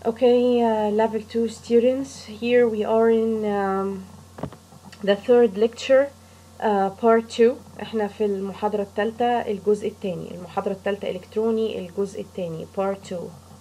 Okay, uh, level 2 students, here we are in um, the third lecture uh, part 2 احنا في المحاضرة الثالثة الجزء الثاني المحاضرة الثالثة إلكتروني الجزء الثاني part 2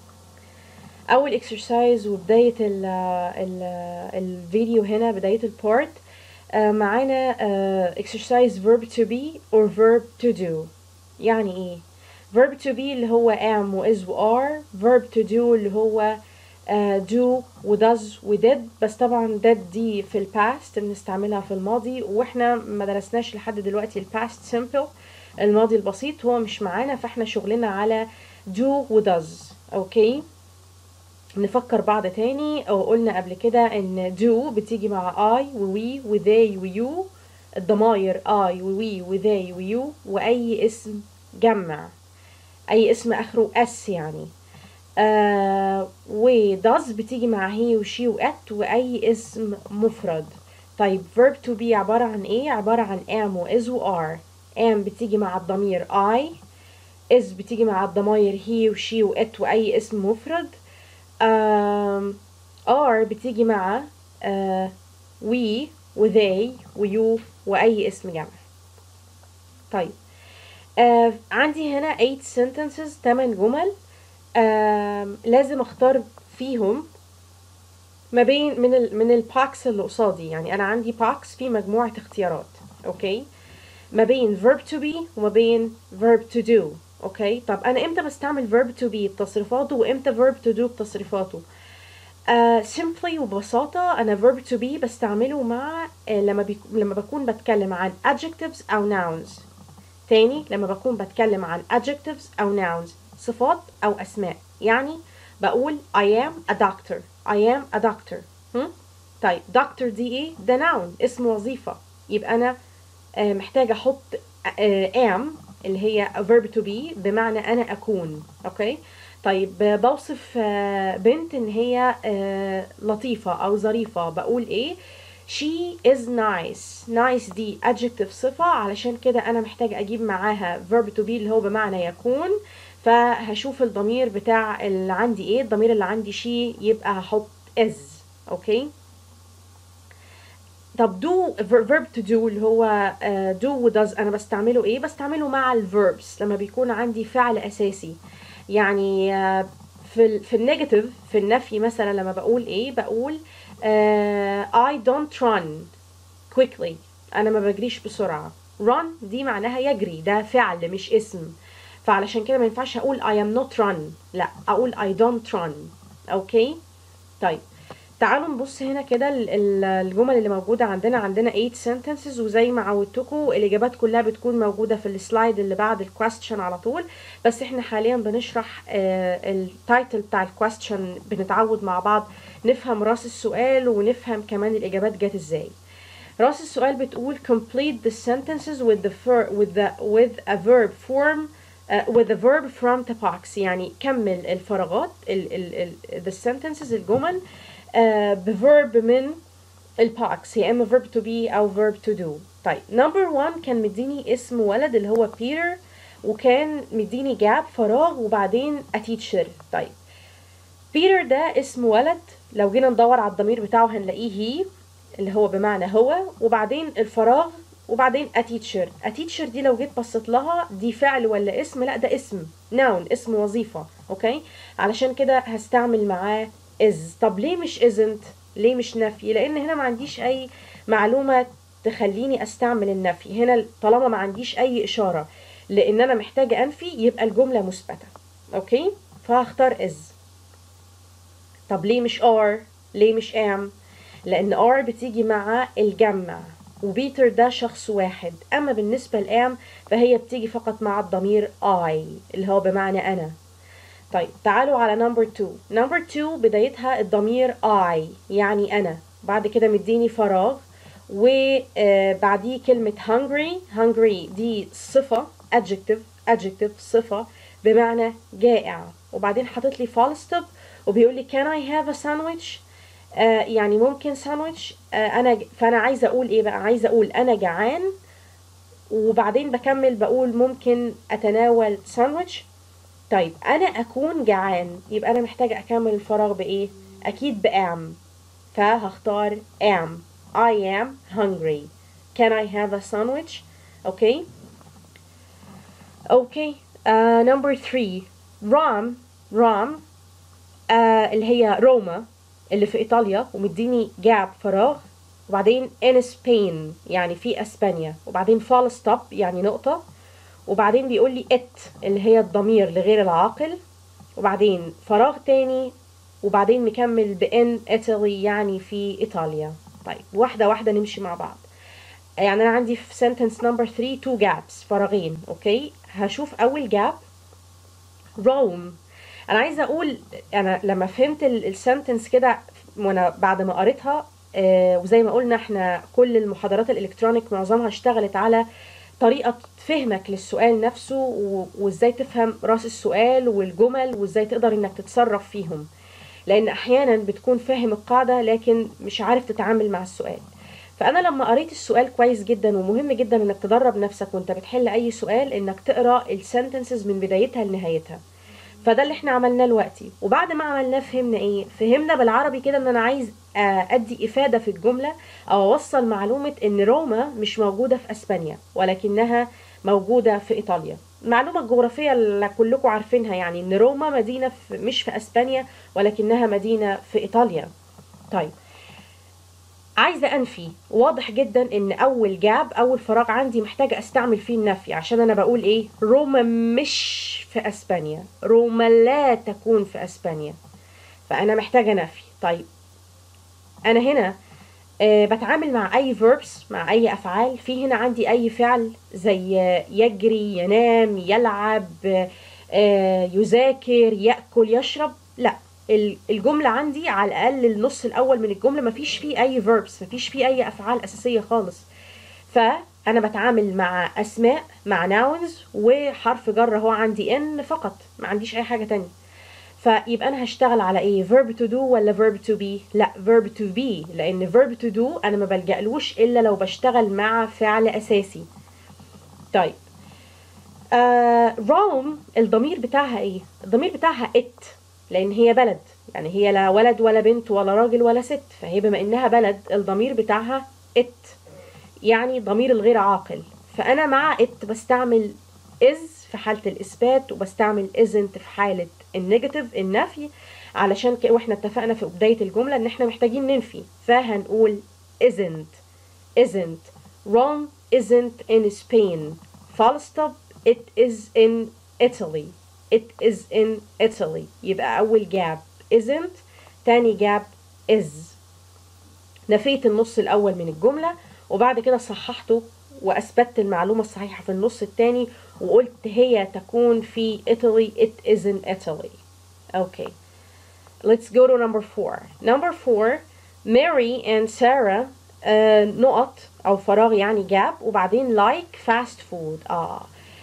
أول exercise وبداية ال ال الفيديو هنا بداية البارت uh, معانا uh, exercise verb to be or verb to do يعني ايه verb to be اللي هو am و is و are verb to do اللي هو uh, do و does و did بس طبعا did دي في ال past بنستعملها في الماضي واحنا ما درسناش لحد دلوقتي ال past simple الماضي البسيط هو مش معانا فاحنا شغلنا على do و does اوكي نفكر بعض تاني او قلنا قبل كده ان do بتيجي مع I و we و they و you الضماير I و we و they و you واي اسم جمع اي اسم اخره s يعني آه و does بتيجي مع he و she و at واي اسم مفرد طيب verb to be عبارة عن ايه عبارة عن am و is و are am بتيجي مع الضمير I is بتيجي مع الضماير he و she و it واي اسم مفرد um, are بتيجي مع uh, we و they و you واي اسم جمع طيب uh, عندي هنا 8 sentences 8 جمل uh, لازم اختار فيهم ما بين من ال من الباكس اللي قصادي يعني انا عندي باكس فيه مجموعه اختيارات اوكي ما بين verb to be وما بين verb to do اوكي طب انا امتى بستعمل verb to be بتصريفاته وامتى verb to do بتصريفاته uh, simply وببساطة أنا verb to be بستعمله مع uh, لما بيك... لما بكون بتكلم عن adjectives أو nouns تاني لما بكون بتكلم عن adjectives أو nouns صفات أو أسماء يعني بقول I am a doctor I am a doctor هم؟ طيب doctor دي ايه ده noun اسم وظيفة يبقى أنا uh, محتاجة أحط am اللي هي verb to be بمعنى أنا أكون أوكي طيب بوصف بنت ان هي لطيفة او ظريفة بقول ايه she is nice nice دي adjective صفة علشان كده انا محتاجة اجيب معاها verb to be اللي هو بمعنى يكون فهشوف الضمير بتاع اللي عندي ايه الضمير اللي عندي she يبقى هحط is اوكي طب do verb to do اللي هو uh, do و does انا بستعمله ايه بستعمله مع الverbs لما بيكون عندي فعل اساسي يعني في في النيجاتيف في النفي مثلا لما بقول ايه بقول uh, I don't run quickly انا ما بجريش بسرعه run دي معناها يجري ده فعل مش اسم فعلشان كده ما ينفعش اقول I am not run لا اقول I don't run اوكي طيب تعالوا نبص هنا كده الجمل اللي موجودة عندنا عندنا 8 sentences وزي ما عودتكم الإجابات كلها بتكون موجودة في السلايد اللي بعد الكويستشن على طول بس احنا حاليا بنشرح التايتل بتاع الكويستشن بنتعود مع بعض نفهم راس السؤال ونفهم كمان الإجابات جت ازاي راس السؤال بتقول complete the sentences with the fir with the with a verb form uh, with the verb from the box يعني كمل الفراغات ال ال ال the sentences الجمل Uh, بفيرب من الباكس يا اما verb to be او verb to do طيب نمبر 1 كان مديني اسم ولد اللي هو بيتر وكان مديني جاب فراغ وبعدين a teacher طيب بيتر ده اسم ولد لو جينا ندور على الضمير بتاعه هنلاقيه هي اللي هو بمعنى هو وبعدين الفراغ وبعدين a teacher a teacher دي لو جيت بصيت لها دي فعل ولا اسم لا ده اسم noun اسم وظيفة اوكي علشان كده هستعمل معاه is طب ليه مش isn't ليه مش نفي لان هنا ما عنديش اي معلومة تخليني استعمل النفي هنا طالما ما عنديش اي اشارة لان انا محتاجة انفي يبقى الجملة مثبتة اوكي فهختار is طب ليه مش are ليه مش am لان are بتيجي مع الجمع وبيتر ده شخص واحد اما بالنسبة لام فهي بتيجي فقط مع الضمير I اللي هو بمعنى انا طيب تعالوا على نمبر 2 نمبر 2 بدايتها الضمير I يعني أنا بعد كده مديني فراغ وبعديه كلمة hungry hungry دي صفة adjective adjective صفة بمعنى جائع وبعدين حاطط لي full stop وبيقول لي can I have a sandwich آه يعني ممكن ساندويتش آه انا فانا عايزه اقول ايه بقى عايزه اقول انا جعان وبعدين بكمل بقول ممكن اتناول ساندويتش طيب انا اكون جعان يبقى انا محتاجه اكمل الفراغ بايه اكيد بام فهختار am I am hungry can I have a sandwich okay okay uh, number three رام رام آه اللي هي روما اللي في ايطاليا ومديني جاب فراغ وبعدين in Spain يعني في اسبانيا وبعدين full stop يعني نقطة وبعدين بيقول لي it اللي هي الضمير لغير العاقل وبعدين فراغ تاني وبعدين مكمل بإن إيطالي يعني في إيطاليا طيب واحدة واحدة نمشي مع بعض يعني أنا عندي في sentence number 3 two gaps فراغين أوكي هشوف أول جاب روم أنا عايزة أقول أنا لما فهمت السنتنس كده وأنا بعد ما قريتها آه وزي ما قلنا احنا كل المحاضرات الإلكترونيك معظمها اشتغلت على طريقة فهمك للسؤال نفسه وازاي تفهم راس السؤال والجمل وازاي تقدر انك تتصرف فيهم لان احيانا بتكون فاهم القاعدة لكن مش عارف تتعامل مع السؤال فانا لما قريت السؤال كويس جدا ومهم جدا انك تدرب نفسك وانت بتحل اي سؤال انك تقرا السنتنسز من بدايتها لنهايتها فده اللي احنا عملناه دلوقتي وبعد ما عملناه فهمنا ايه فهمنا بالعربي كده ان انا عايز ادي افاده في الجمله او اوصل معلومه ان روما مش موجوده في اسبانيا ولكنها موجوده في ايطاليا المعلومه الجغرافيه اللي كلكم عارفينها يعني ان روما مدينه في مش في اسبانيا ولكنها مدينه في ايطاليا طيب عايزه انفي واضح جدا ان اول جاب اول فراغ عندي محتاجه استعمل فيه النفي عشان انا بقول ايه روما مش في اسبانيا روما لا تكون في اسبانيا فانا محتاجه نفي طيب انا هنا آه بتعامل مع اي verbs مع اي افعال في هنا عندي اي فعل زي يجري ينام يلعب آه يذاكر ياكل يشرب لا الجملة عندي على الأقل النص الأول من الجملة مفيش فيه أي verbs مفيش فيه أي أفعال أساسية خالص فأنا بتعامل مع أسماء مع nouns وحرف جر هو عندي ان فقط ما عنديش أي حاجة تانية فيبقى أنا هشتغل على إيه verb to do ولا verb to be لا verb to be لأن verb to do أنا ما بلجألوش إلا لو بشتغل مع فعل أساسي طيب آه روم الضمير بتاعها إيه الضمير بتاعها it لان هي بلد يعني هي لا ولد ولا بنت ولا راجل ولا ست فهي بما انها بلد الضمير بتاعها ات يعني ضمير الغير عاقل فانا مع ات بستعمل is في حالة الاثبات وبستعمل isn't في حالة النيجاتيف النفي علشان كده واحنا اتفقنا في بداية الجملة ان احنا محتاجين ننفي فهنقول isn't isn't Rome isn't in Spain full stop it is in Italy it is in Italy يبقى أول جاب isn't تاني جاب is نفيت النص الأول من الجملة وبعد كده صححته وأثبتت المعلومة الصحيحة في النص التاني وقلت هي تكون في Italy it is in Italy okay let's go to number four number four Mary and Sarah uh, نقط أو فراغ يعني جاب وبعدين like fast food آه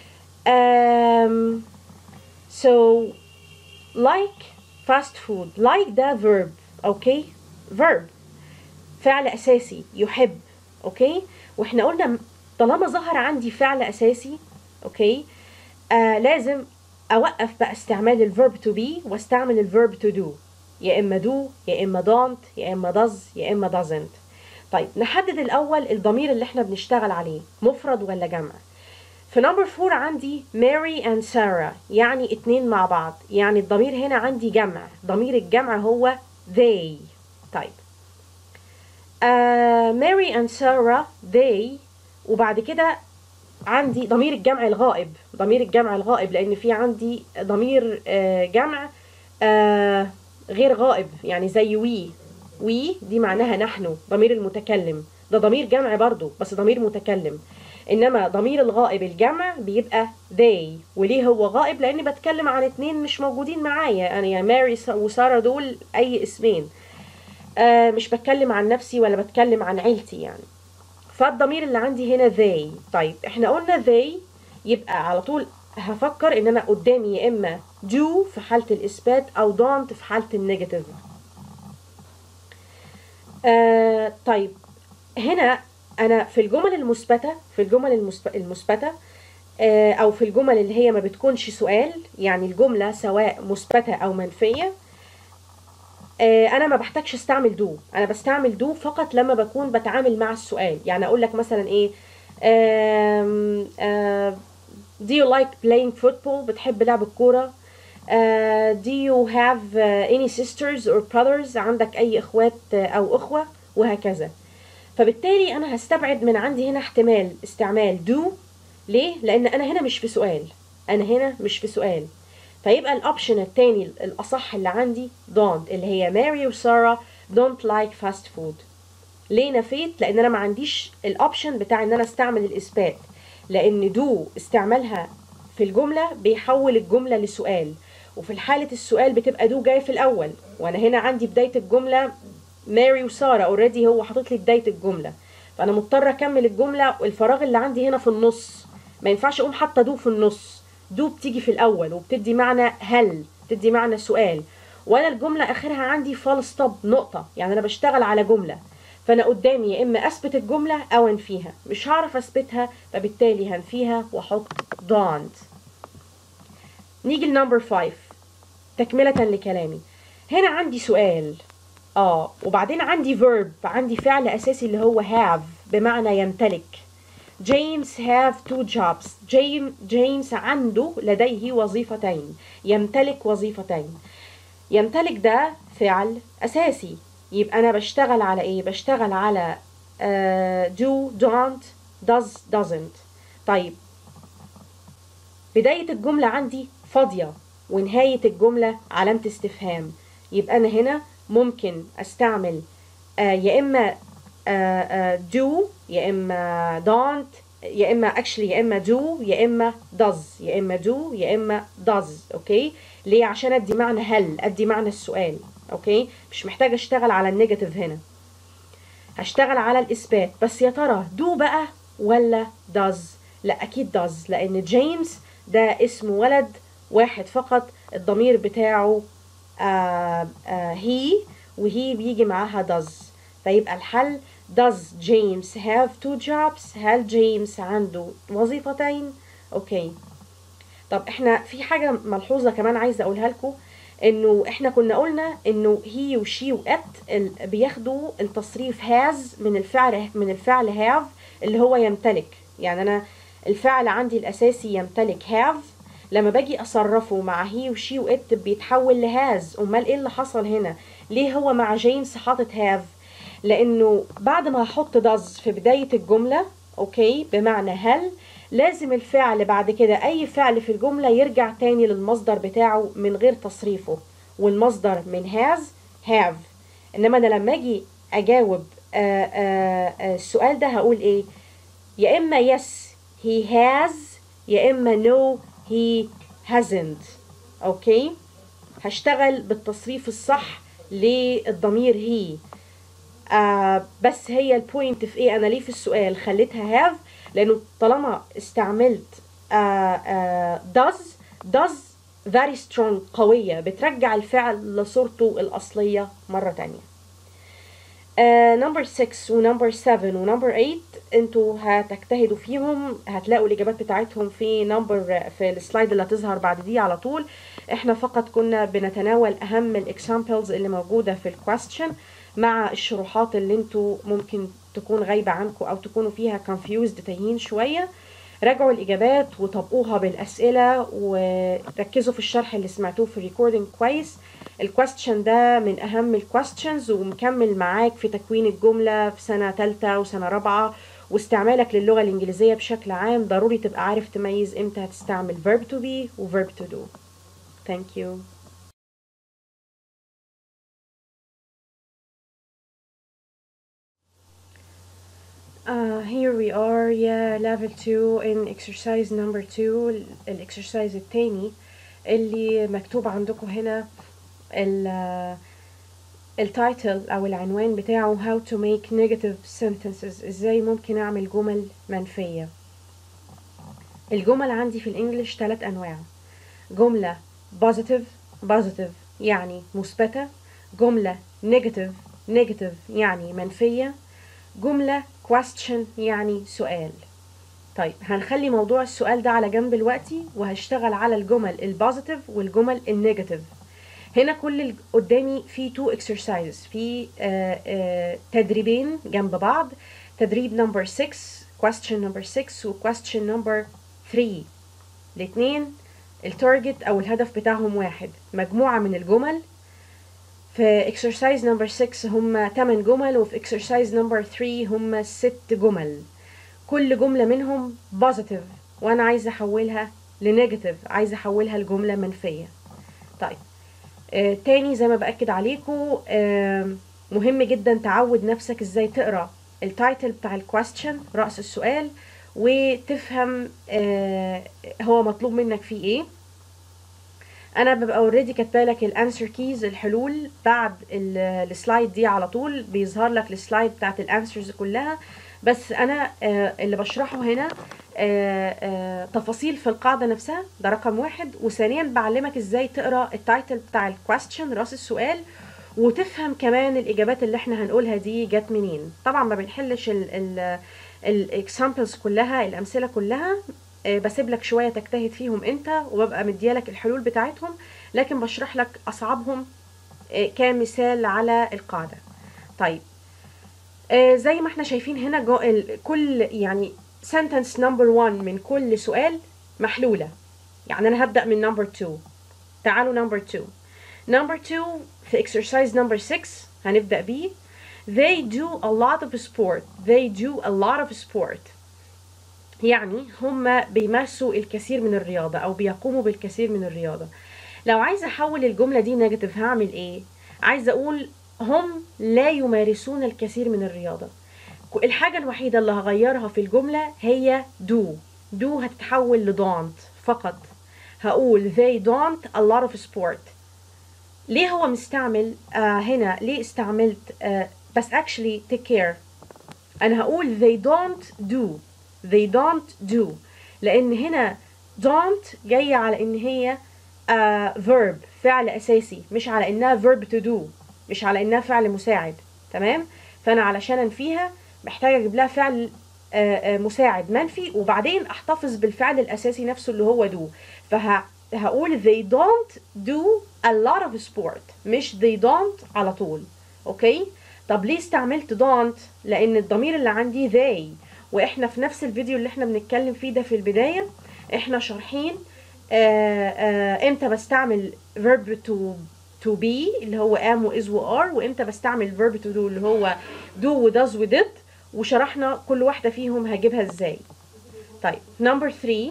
um, So, like fast food, like ده verb, okay? Verb. فعل أساسي يحب, okay? واحنا قلنا طالما ظهر عندي فعل أساسي, okay? آه لازم أوقف بقى استعمال الverb to be واستعمل الverb to do. يا إما do, يا إما don't, يا إما does, يا إما doesn't. طيب نحدد الأول الضمير اللي احنا بنشتغل عليه, مفرد ولا جمع. في نمبر فور عندي ماري اند سارة يعني اتنين مع بعض يعني الضمير هنا عندي جمع ضمير الجمع هو they طيب ماري اند سارة they وبعد كده عندي ضمير الجمع الغائب ضمير الجمع الغائب لان في عندي ضمير آه جمع آه غير غائب يعني زي وي وي دي معناها نحن ضمير المتكلم ده ضمير جمع برضو بس ضمير متكلم انما ضمير الغائب الجمع بيبقى they وليه هو غائب لاني بتكلم عن اتنين مش موجودين معايا انا يعني ماري وسارة دول اي اسمين آه مش بتكلم عن نفسي ولا بتكلم عن عيلتي يعني فالضمير اللي عندي هنا they طيب احنا قلنا they يبقى على طول هفكر ان انا قدامي يا اما do في حالة الاثبات او don't في حالة النيجاتيف آه طيب هنا انا في الجمل المثبته في الجمل المثبته آه، او في الجمل اللي هي ما بتكونش سؤال يعني الجمله سواء مثبته او منفيه آه، انا ما بحتاجش استعمل دو انا بستعمل دو فقط لما بكون بتعامل مع السؤال يعني اقول لك مثلا ايه آم، آه، do you like playing football بتحب لعب الكوره آه، do you have آه، any sisters or brothers عندك اي اخوات آه، او اخوه وهكذا فبالتالي انا هستبعد من عندي هنا احتمال استعمال do ليه لان انا هنا مش في سؤال انا هنا مش في سؤال فيبقى الاوبشن التاني الاصح اللي عندي don't اللي هي ماري وساره don't like fast food ليه نفيت لان انا ما عنديش الاوبشن بتاع ان انا استعمل الاثبات لان دو استعمالها في الجمله بيحول الجمله لسؤال وفي حاله السؤال بتبقى دو جاي في الاول وانا هنا عندي بدايه الجمله ماري وساره اوريدي هو حاطط لي بدايه الجمله فانا مضطره اكمل الجمله والفراغ اللي عندي هنا في النص ما ينفعش اقوم حاطه دو في النص دو بتيجي في الاول وبتدي معنى هل بتدي معنى سؤال وانا الجمله اخرها عندي فال ستوب نقطه يعني انا بشتغل على جمله فانا قدامي يا اما اثبت الجمله او انفيها مش هعرف اثبتها فبالتالي هنفيها واحط don't نيجي لنمبر 5 تكمله لكلامي هنا عندي سؤال اه وبعدين عندي verb عندي فعل اساسي اللي هو have بمعنى يمتلك جيمس have two jobs جيم جيمس عنده لديه وظيفتين يمتلك وظيفتين يمتلك ده فعل اساسي يبقى انا بشتغل على ايه بشتغل على uh, do don't does doesn't طيب بداية الجملة عندي فاضية ونهاية الجملة علامة استفهام يبقى أنا هنا ممكن أستعمل آه يا إما آه آه do يا إما don't يا إما actually يا إما do يا إما does يا إما do يا إما does أوكي ليه عشان أدي معنى هل أدي معنى السؤال أوكي مش محتاجة أشتغل على النيجاتيف هنا هشتغل على الإثبات بس يا ترى do بقى ولا does لا أكيد does لأن جيمس ده اسم ولد واحد فقط الضمير بتاعه آه آه he وهي بيجي معاها does فيبقى الحل does James have two jobs هل جيمس عنده وظيفتين اوكي طب احنا في حاجة ملحوظة كمان عايزة اقولها لكم انه احنا كنا قلنا انه هي وشي وات ال- بياخدوا التصريف has من الفعل من الفعل have اللي هو يمتلك يعني انا الفعل عندي الاساسي يمتلك have لما باجي اصرفه مع هي وشي وات بيتحول لهاز امال ايه اللي حصل هنا ليه هو مع جيمس حاطط have لانه بعد ما هحط does في بداية الجملة اوكي بمعنى هل لازم الفعل بعد كده اي فعل في الجملة يرجع تاني للمصدر بتاعه من غير تصريفه والمصدر من has have انما انا لما اجي اجاوب آآ آآ السؤال ده هقول ايه يا اما yes he has يا اما no he hasn't اوكي هشتغل بالتصريف الصح للضمير هي آه بس هي البوينت في ايه انا ليه في السؤال خليتها have لانه طالما استعملت آه آه does does very strong قوية بترجع الفعل لصورته الأصلية مرة تانية نمبر 6 ونمبر 7 ونمبر 8 انتوا هتجتهدوا فيهم هتلاقوا الاجابات بتاعتهم في نمبر في السلايد اللي هتظهر بعد دي على طول احنا فقط كنا بنتناول اهم الاكزامبلز اللي موجوده في الكويستشن مع الشروحات اللي انتوا ممكن تكون غايبه عنكم او تكونوا فيها confused تايهين شويه راجعوا الاجابات وطبقوها بالاسئله وركزوا في الشرح اللي سمعتوه في الريكوردينج كويس الكويستشن ده من اهم الكويستشنز ومكمل معاك في تكوين الجمله في سنه ثالثه وسنه رابعه واستعمالك للغه الانجليزيه بشكل عام ضروري تبقى عارف تميز امتى هتستعمل verb to be و verb to do thank you Uh, here we are yeah level 2 in exercise number 2 الاكسرسايز التاني اللي مكتوب عندكم هنا ال التايتل او العنوان بتاعه how to make negative sentences ازاي ممكن اعمل جمل منفية الجمل عندي في الانجليش ثلاث انواع جملة positive positive يعني مثبتة جملة negative negative يعني منفية جملة question يعني سؤال طيب هنخلي موضوع السؤال ده على جنب دلوقتي وهشتغل على الجمل البوزيتيف والجمل النيجاتيف هنا كل اللي قدامي في تو اكسرسايزز في آه، آه، تدريبين جنب بعض تدريب نمبر 6 question نمبر 6 و question نمبر 3 الاثنين التارجت او الهدف بتاعهم واحد مجموعة من الجمل في اكسرسايز نمبر 6 هم 8 جمل وفي اكسرسايز نمبر 3 هم 6 جمل كل جملة منهم بوزيتيف وانا عايزة احولها لنيجاتيف عايزة احولها لجملة منفية طيب آه تاني زي ما باكد عليكم آه مهم جدا تعود نفسك ازاي تقرا التايتل بتاع الكويستشن راس السؤال وتفهم آه هو مطلوب منك فيه ايه انا ببقى اوريدي كاتبه لك الانسر كيز الحلول بعد ال- السلايد دي على طول بيظهر لك السلايد بتاعت الانسرز كلها بس انا آه، اللي بشرحه هنا آه، آه، تفاصيل في القاعده نفسها ده رقم واحد وثانيا بعلمك ازاي تقرا التايتل بتاع الكويستشن راس السؤال وتفهم كمان الاجابات اللي احنا هنقولها دي جت منين طبعا ما بنحلش الاكزامبلز كلها الامثله كلها آه، بسيب لك شويه تجتهد فيهم انت وببقى مديالك الحلول بتاعتهم لكن بشرح لك اصعبهم آه، كمثال على القاعده طيب آه، زي ما احنا شايفين هنا جو ال- كل يعني sentence number one من كل سؤال محلولة يعني أنا هبدأ من number two تعالوا number two number two في exercise number six هنبدأ بيه they do a lot of sport they do a lot of sport يعني هم بيمارسوا الكثير من الرياضة أو بيقوموا بالكثير من الرياضة لو عايزة أحول الجملة دي نيجاتيف هعمل إيه؟ عايزة أقول هم لا يمارسون الكثير من الرياضة الحاجة الوحيدة اللي هغيرها في الجملة هي do do هتتحول ل don't فقط هقول they don't a lot of sport ليه هو مستعمل آه هنا ليه استعملت آه بس actually take care انا هقول they don't do they don't do لان هنا don't جاية على ان هي آه verb فعل اساسي مش على انها verb to do مش على انها فعل مساعد تمام فانا علشان انفيها محتاجه اجيب لها فعل آه، آه، مساعد منفي وبعدين احتفظ بالفعل الاساسي نفسه اللي هو do فهقول they don't do a lot of sport مش they don't على طول اوكي طب ليه استعملت don't لان الضمير اللي عندي they واحنا في نفس الفيديو اللي احنا بنتكلم فيه ده في البدايه احنا شارحين آه، آه، امتى بستعمل verb to to be اللي هو am و is و are وامتى بستعمل verb to do اللي هو do و does و did وشرحنا كل واحدة فيهم هجيبها ازاي طيب number three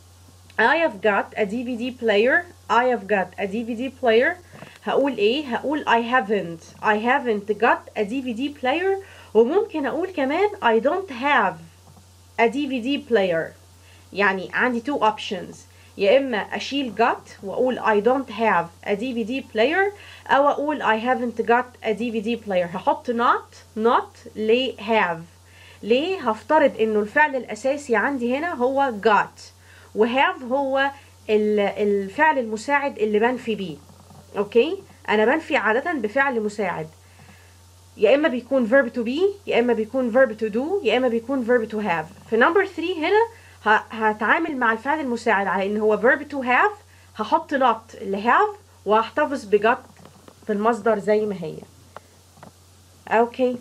I have got a DVD player I have got a DVD player هقول ايه هقول I haven't I haven't got a DVD player وممكن اقول كمان I don't have a DVD player يعني عندي two options يا اما اشيل got واقول I don't have a DVD player او اقول I haven't got a DVD player هحط not not ليه have ليه هفترض انه الفعل الاساسي عندي هنا هو got وهاف هو ال- الفعل المساعد اللي بنفي بيه اوكي انا بنفي عادة بفعل مساعد يا اما بيكون verb to be يا اما بيكون verb to do يا اما بيكون verb to have في number 3 هنا ه- هتعامل مع الفعل المساعد على ان هو verb to have هحط not اللي have وهحتفظ بجت في المصدر زي ما هي اوكي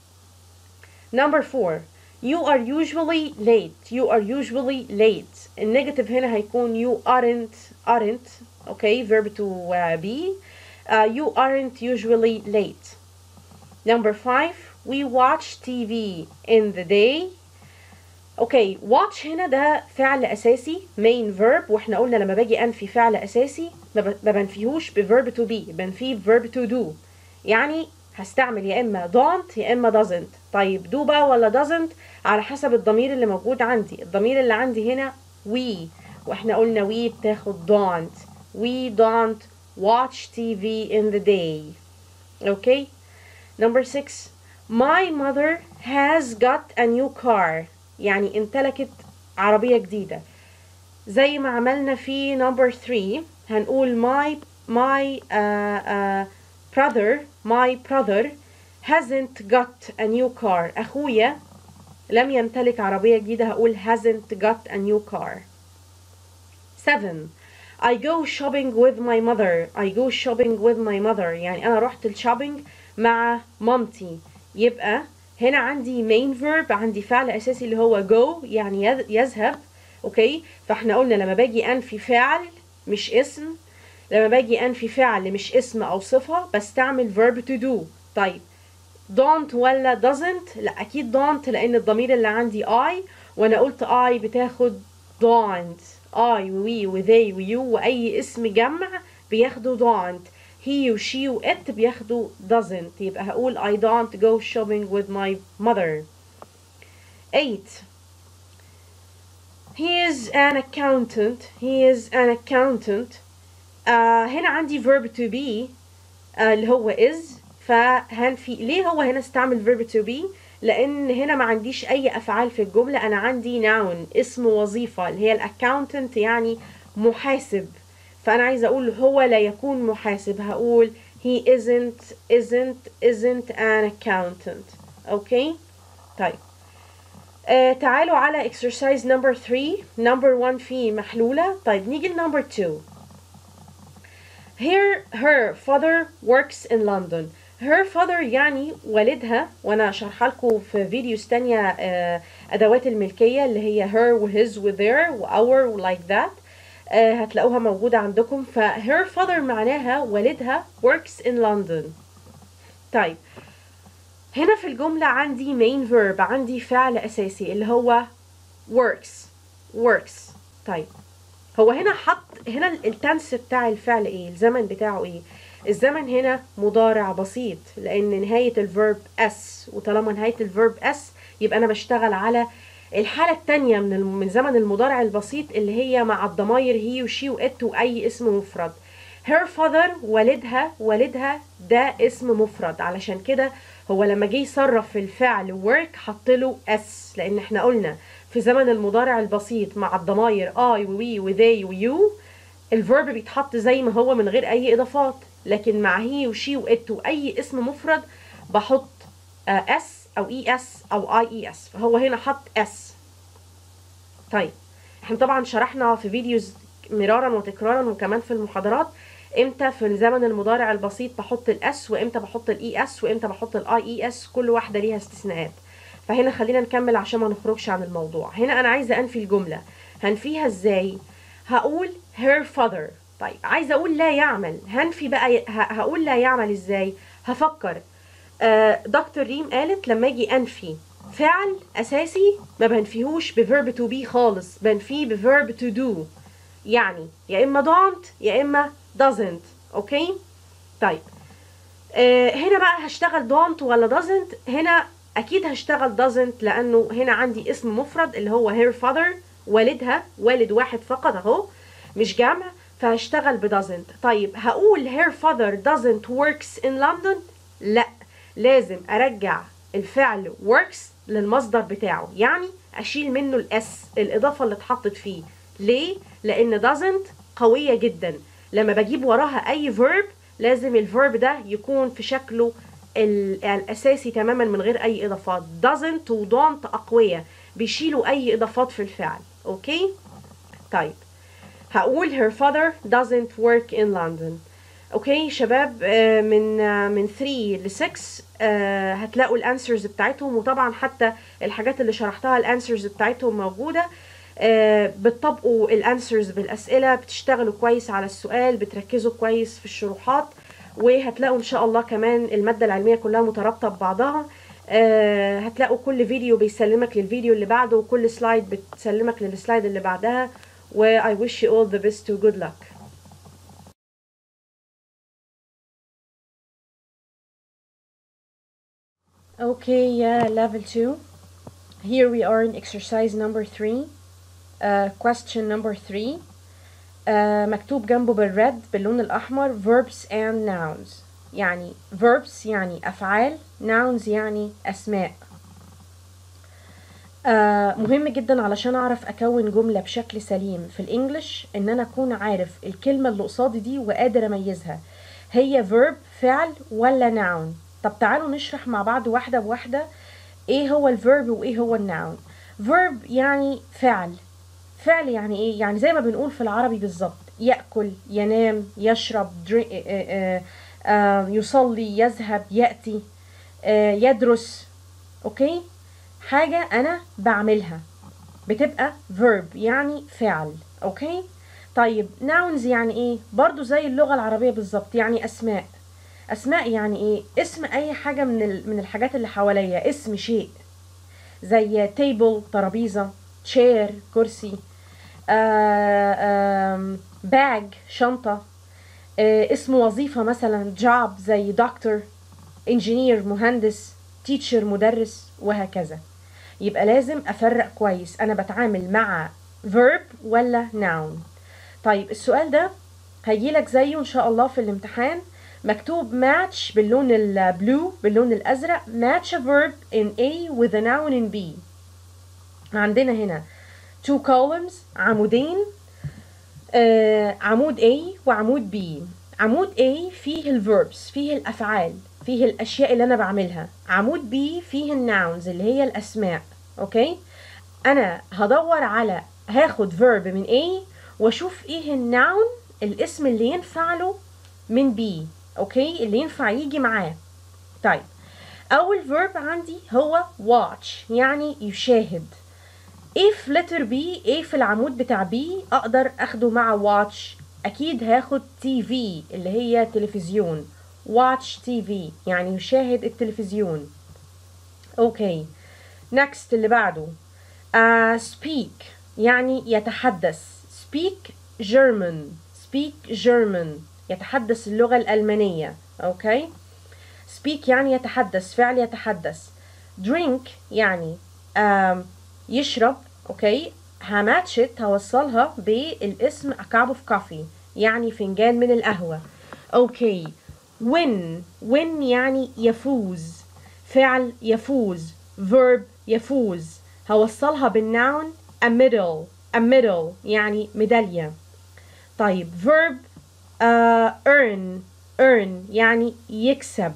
number 4 you are usually late you are usually late النيجاتيف هنا هيكون you aren't aren't okay verb to uh, be uh, you aren't usually late Number five, we watch TV in the day. اوكي watch هنا ده فعل اساسي main verb واحنا قلنا لما باجي انفي فعل اساسي ما ب- ما بنفيهوش ب verb to be بنفيه ب verb to do يعني هستعمل يا اما don't يا اما doesn't طيب do بقى ولا doesn't على حسب الضمير اللي موجود عندي الضمير اللي عندي هنا we واحنا قلنا we بتاخد don't we don't watch TV in the day okay Number six, my mother has got a new car. يعني امتلكت عربية جديدة. زي ما عملنا في number three هنقول my my uh, uh, brother my brother hasn't got a new car. أخويا لم يمتلك عربية جديدة هقول hasn't got a new car 7 I go shopping with my mother I go shopping with my mother يعني أنا رحت الشوبينج مع مامتي يبقى هنا عندي main verb عندي فعل أساسي اللي هو go يعني يذ- يذهب أوكي فاحنا قلنا لما باجي أنفي فعل مش اسم لما باجي أنفي فعل مش اسم أو صفة بستعمل verb to do طيب don't ولا doesn't لا اكيد don't لان الضمير اللي عندي I وانا قلت I بتاخد don't I و we و they و you واي اسم جمع بياخدوا don't he و she و it بياخدوا doesn't يبقى هقول I don't go shopping with my mother 8 he is an accountant he is an accountant آه هنا عندي verb to be آه اللي هو is فهنفي ليه هو هنا استعمل verb to be لان هنا ما عنديش اي افعال في الجمله انا عندي noun اسم وظيفه اللي هي الاكاونتنت يعني محاسب فانا عايزه اقول هو لا يكون محاسب هقول he isn't isn't isn't an accountant اوكي طيب آه تعالوا على exercise number 3 number 1 فيه محلوله طيب نيجي لنمبر 2 Here her father works in London. Her father يعني والدها وانا شرحها لكم في فيديوز تانية آه، ادوات الملكية اللي هي her و his و their و our و like that آه، هتلاقوها موجودة عندكم ف her father معناها والدها works in London طيب هنا في الجملة عندي main verb عندي فعل أساسي اللي هو works works طيب هو هنا حط هنا التنس بتاع الفعل ايه الزمن بتاعه ايه الزمن هنا مضارع بسيط لان نهاية الفيرب اس وطالما نهاية الفيرب اس يبقى انا بشتغل على الحالة التانية من الم- من زمن المضارع البسيط اللي هي مع الضماير هي وشي وات واي اسم مفرد her father والدها والدها ده اسم مفرد علشان كده هو لما جه يصرف الفعل work حط له اس لان احنا قلنا في زمن المضارع البسيط مع الضماير I و we و they و you الفيرب بيتحط زي ما هو من غير اي اضافات لكن مع هي وشي وات واي اسم مفرد بحط اس او اي اس او اي اي اس فهو هنا حط اس طيب احنا طبعا شرحنا في فيديوز مرارا وتكرارا وكمان في المحاضرات امتى في الزمن المضارع البسيط بحط الاس وامتى بحط الاي اس وامتى بحط الاي اي اس كل واحده ليها استثناءات فهنا خلينا نكمل عشان ما نخرجش عن الموضوع هنا انا عايزه انفي الجمله هنفيها ازاي هقول her father طيب عايزه اقول لا يعمل هنفي بقى ه- هقول لا يعمل ازاي هفكر آه دكتور ريم قالت لما اجي انفي فعل اساسي ما بنفيهوش بفيرب تو بي خالص بنفيه بفيرب تو دو يعني يا اما don't يا اما doesn't اوكي طيب آه هنا بقى هشتغل don't ولا doesn't هنا اكيد هشتغل doesn't لانه هنا عندي اسم مفرد اللي هو her father والدها والد واحد فقط اهو مش جمع فهشتغل ب doesn't طيب هقول her father doesn't works in London لا لازم ارجع الفعل works للمصدر بتاعه يعني اشيل منه الاس الاضافه اللي اتحطت فيه ليه لان doesn't قويه جدا لما بجيب وراها اي verb لازم الفيرب ده يكون في شكله ال- الاساسي تماما من غير اي اضافات doesn't و don't اقوياء بيشيلوا اي اضافات في الفعل اوكي طيب هقول her father doesn't work in London اوكي شباب آه، من آه، من 3 ل 6 آه، هتلاقوا الانسرز بتاعتهم وطبعا حتى الحاجات اللي شرحتها الانسرز بتاعتهم موجوده آه، بتطبقوا الانسرز بالاسئله بتشتغلوا كويس على السؤال بتركزوا كويس في الشروحات وهتلاقوا ان شاء الله كمان الماده العلميه كلها مترابطه ببعضها آه، هتلاقوا كل فيديو بيسلمك للفيديو اللي بعده وكل سلايد بتسلمك للسلايد اللي بعدها و I wish you all the best و good luck Okay, yeah, level 2. Here we are in exercise number 3. Uh, question number 3. Uh, مكتوب جنبه بالريد باللون الأحمر verbs and nouns يعني verbs يعني أفعال nouns يعني أسماء آه مهم جدا علشان أعرف أكون جملة بشكل سليم في الإنجليش إن أنا أكون عارف الكلمة اللي قصادي دي وقادر أميزها هي verb فعل ولا noun طب تعالوا نشرح مع بعض واحدة بواحدة ايه هو الفيرب وايه هو الناون فيرب يعني فعل فعل يعني ايه يعني زي ما بنقول في العربي بالظبط ياكل ينام يشرب دري... آه آه آه يصلي يذهب ياتي آه يدرس اوكي حاجه انا بعملها بتبقى verb يعني فعل اوكي طيب nouns يعني ايه برضو زي اللغه العربيه بالظبط يعني اسماء اسماء يعني ايه اسم اي حاجه من ال... من الحاجات اللي حواليا اسم شيء زي تيبل ترابيزه chair كرسي باج شنطه آه اسم وظيفه مثلا job زي دكتور انجينير مهندس تيتشر مدرس وهكذا يبقى لازم افرق كويس انا بتعامل مع verb ولا noun طيب السؤال ده هيجيلك زيه ان شاء الله في الامتحان مكتوب match باللون البلو باللون الازرق match a verb in A with a noun in B عندنا هنا two columns عمودين آه عمود A وعمود B عمود A فيه الverbs فيه الافعال فيه الاشياء اللي انا بعملها عمود B فيه الناونز اللي هي الاسماء اوكي انا هدور على هاخد verb من A واشوف ايه الناون الاسم اللي ينفع له من B اوكي اللي ينفع يجي معاه طيب اول verb عندي هو watch يعني يشاهد ايه في letter B ايه في العمود بتاع B اقدر اخده مع watch اكيد هاخد TV اللي هي تلفزيون watch TV يعني يشاهد التلفزيون اوكي next اللي بعده uh, speak يعني يتحدث speak German speak German يتحدث اللغة الألمانية اوكي speak يعني يتحدث فعل يتحدث drink يعني um, يشرب اوكي هماتشت هوصلها بالاسم a cup of coffee يعني فنجان من القهوة اوكي win win يعني يفوز فعل يفوز verb يفوز هوصلها بالناون a medal a medal يعني ميدالية طيب verb uh, earn earn يعني يكسب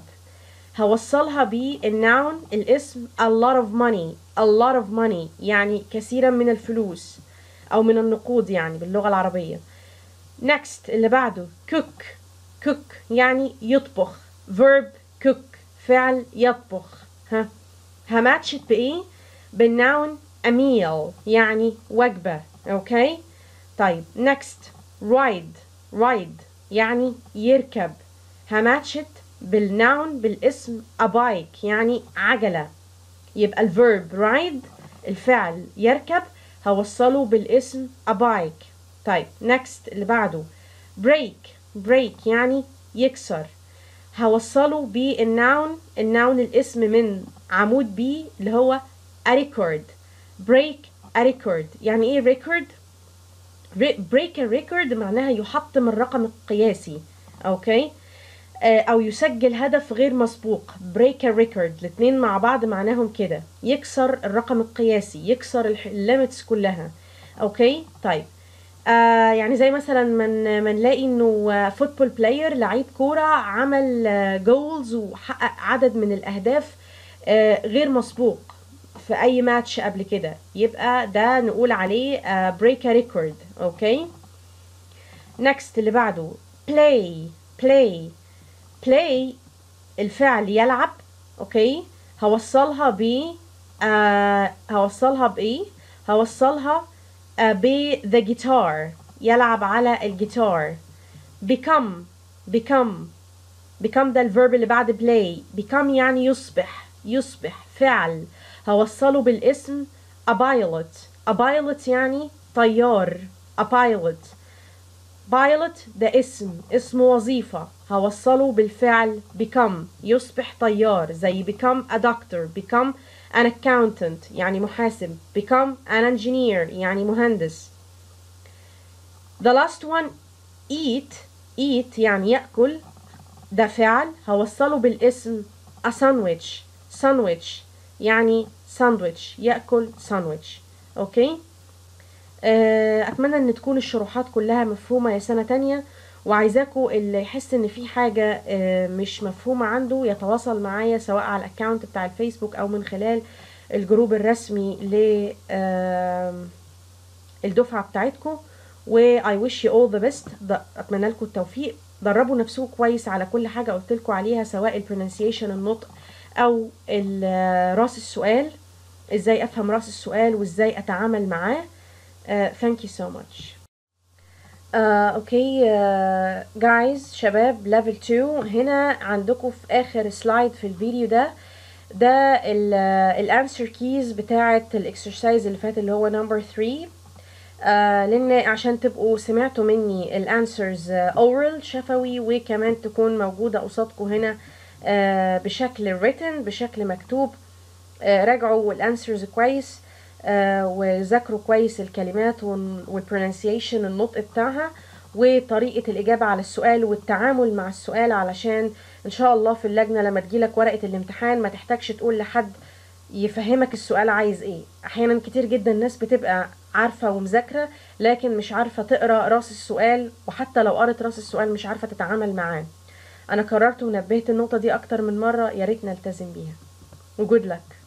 هوصلها بالناون الاسم a lot of money a lot of money يعني كثيرا من الفلوس أو من النقود يعني باللغة العربية next اللي بعده cook cook يعني يطبخ verb cook فعل يطبخ ها هماتشت بإيه بالناون a meal يعني وجبة اوكي طيب next ride ride يعني يركب هماتشت بالناون بالاسم a bike يعني عجلة يبقى الفيرب ride الفعل يركب هوصله بالاسم a bike طيب next اللي بعده break break يعني يكسر هوصله بالناون الناون الاسم من عمود بي اللي هو a record break a record يعني ايه record break a record معناها يحطم الرقم القياسي اوكي او يسجل هدف غير مسبوق break a record الاثنين مع بعض معناهم كده يكسر الرقم القياسي يكسر الليميتس كلها اوكي طيب آه يعني زي مثلا من من نلاقي انه فوتبول بلاير لعيب كوره عمل جولز وحقق عدد من الاهداف آه غير مسبوق في اي ماتش قبل كده يبقى ده نقول عليه بريك ريكورد اوكي نكست اللي بعده play play play الفعل يلعب اوكي هوصلها ب آه هوصلها بايه هوصلها آه ب the guitar يلعب على الجيتار become become become ده الفيرب اللي بعد play become يعني يصبح يصبح فعل هوصله بالاسم a pilot a pilot يعني طيار a pilot pilot ده اسم اسم وظيفة هوصله بالفعل become يصبح طيار زي become a doctor become an accountant يعني محاسب become an engineer يعني مهندس the last one eat eat يعني يأكل ده فعل هوصله بالاسم a sandwich sandwich يعني ساندويتش ياكل ساندويتش اوكي اتمنى ان تكون الشروحات كلها مفهومه يا سنه تانية وعايزاكوا اللي يحس ان في حاجة آه، مش مفهومة عنده يتواصل معايا سواء على الاكونت بتاع الفيسبوك او من خلال الجروب الرسمي ل آم، الدفعة بتاعتكم و I wish you all the best ض- اتمنى لكم التوفيق دربوا نفسكم كويس على كل حاجة قلت لكم عليها سواء البرونسيشن النطق او ال- راس السؤال ازاي افهم راس السؤال وازاي اتعامل معاه uh, thank you so much آه اوكي آه جايز شباب ليفل 2 هنا عندكم في اخر سلايد في الفيديو ده ده الانسر كيز بتاعه الاكسرسايز اللي فات اللي هو نمبر 3 آه لان عشان تبقوا سمعتوا مني الانسرز اورال شفوي وكمان تكون موجوده قصادكم هنا آه بشكل written بشكل مكتوب آه راجعوا الانسرز كويس آه وذاكروا كويس الكلمات والبرونسيشن النطق بتاعها وطريقة الإجابة على السؤال والتعامل مع السؤال علشان إن شاء الله في اللجنة لما تجيلك ورقة الامتحان ما تحتاجش تقول لحد يفهمك السؤال عايز ايه احيانا كتير جدا الناس بتبقى عارفة ومذاكرة لكن مش عارفة تقرأ راس السؤال وحتى لو قرأت راس السؤال مش عارفة تتعامل معاه انا قررت ونبهت النقطة دي اكتر من مرة يا ريت نلتزم بيها وجود لك